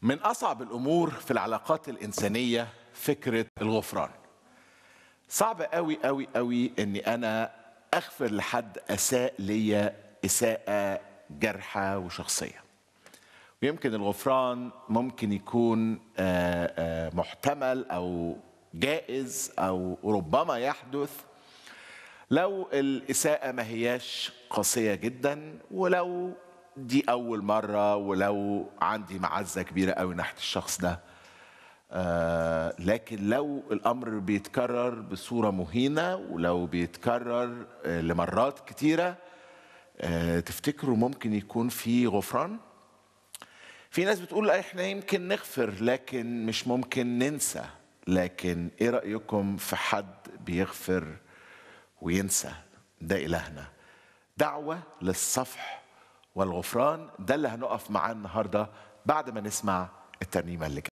من اصعب الامور في العلاقات الانسانيه فكره الغفران صعب قوي قوي قوي اني انا اغفر لحد اساء ليا اساءه جارحه وشخصيه ويمكن الغفران ممكن يكون آه، آه، محتمل او جائز او ربما يحدث لو الإساءة ما هياش قاسية جدا ولو دي أول مرة ولو عندي معزة كبيرة قوي ناحية الشخص ده آه لكن لو الأمر بيتكرر بصورة مهينة ولو بيتكرر آه لمرات كتيرة آه تفتكروا ممكن يكون في غفران؟ في ناس بتقول احنا يمكن نغفر لكن مش ممكن ننسى لكن ايه رأيكم في حد بيغفر وينسى ده إلهنا دعوة للصفح والغفران ده اللي هنقف معاه النهاردة بعد ما نسمع الترنيمة اللي جاية